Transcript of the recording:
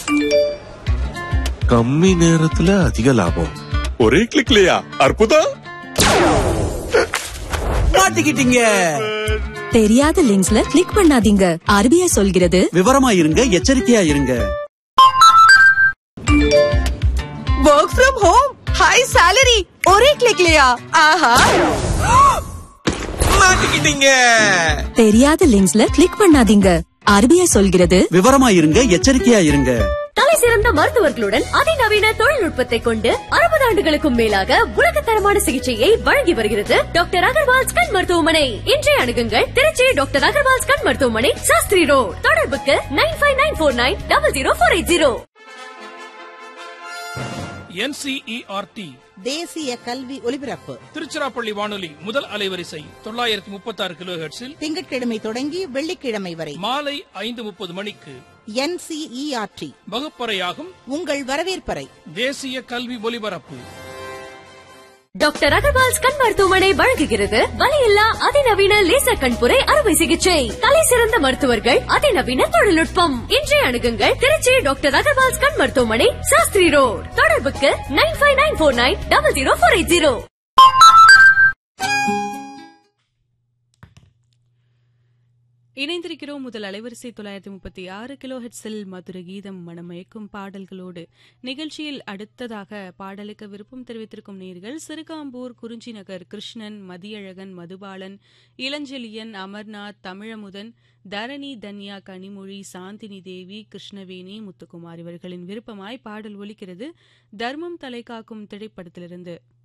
கம்மி நேரத்துல அதிக லாபம் ஒரே கிளிக்லயா அற்புதம் மாட்டிக்கிட்டீங்க தெரியாத லிங்க்ஸ்ல கிளிக் பண்ணாதீங்க ஆர்பிஐ சொல்கிறது விவரமா இருங்க எச்சரிக்கையா இருங்க work from home high salary ஒரே கிளிக்லயா ஆஹா மாட்டிக்கிட்டீங்க தெரியாத லிங்க்ஸ்ல கிளிக் பண்ணாதீங்க ஆர்பிஐ சொல்கிறது விவரமா இருங்க எச்சரிக்கையா இருங்க தலை சிறந்த மருத்துவர்களுடன் அதிநவீன தொழில்நுட்பத்தை கொண்டு அறுபது ஆண்டுகளுக்கும் மேலாக உலகத்தரமான சிகிச்சையை வழங்கி வருகிறது டாக்டர் அகர்வால்ஸ் கண் மருத்துவமனை இன்றைய அணுகுங்கள் திருச்சி டாக்டர் அகர்வால்ஸ் கண் மருத்துவமனை சாஸ்திரி ரோட் தொடர்புக்கு nine five nine four nine double zero four eight zero NCERT தேசிய கல்வி ஒலிபரப்பு திருச்சிராப்பள்ளி வானொலி முதல் அலைவரிசை தொள்ளாயிரத்தி முப்பத்தி ஆறு கிலோ திங்கட்கிழமை தொடங்கி வெள்ளிக்கிழமை வரை மாலை ஐந்து முப்பது மணிக்கு என்சிஇஆர்டி வகுப்பறையாகும் உங்கள் வரவேற்பறை தேசிய கல்வி ஒலிபரப்பு டாக்டர் அகர்வால்ஸ் கண் மருத்துவமனை வழங்குகிறது வலியில்லா அதிநவீன லேசர் கண்புரை அறுவை சிகிச்சை தலை சிறந்த மருத்துவர்கள் அதிநவீன தொழில்நுட்பம் இன்றைய அணுகுங்கள் திருச்சி டாக்டர் அகர்வால்ஸ் கண் மருத்துவமனை சாஸ்திரி ரோட் தொடர்புக்கு nine five nine four nine double zero four eight zero இணைந்திருக்கிறோம் முதல் அலைவரிசை தொள்ளாயிரத்தி முப்பத்தி ஆறு கிலோ ஹெட்ஸில் மதுர கீதம் மனமயக்கும் பாடல்களோடு நிகழ்ச்சியில் அடுத்ததாக பாடலுக்கு விருப்பம் தெரிவித்திருக்கும் நேர்கள் சிறுகாம்பூர் குறிஞ்சி நகர் கிருஷ்ணன் மதியழகன் மதுபாலன் இளஞ்செழியன் அமர்நாத் தமிழமுதன் தரணி தன்யா கனிமொழி சாந்தினி தேவி கிருஷ்ணவேணி முத்துக்குமார் இவர்களின் விருப்பமாய் பாடல் ஒலிக்கிறது தர்மம் தலைகாக்கும் திரைப்படத்திலிருந்து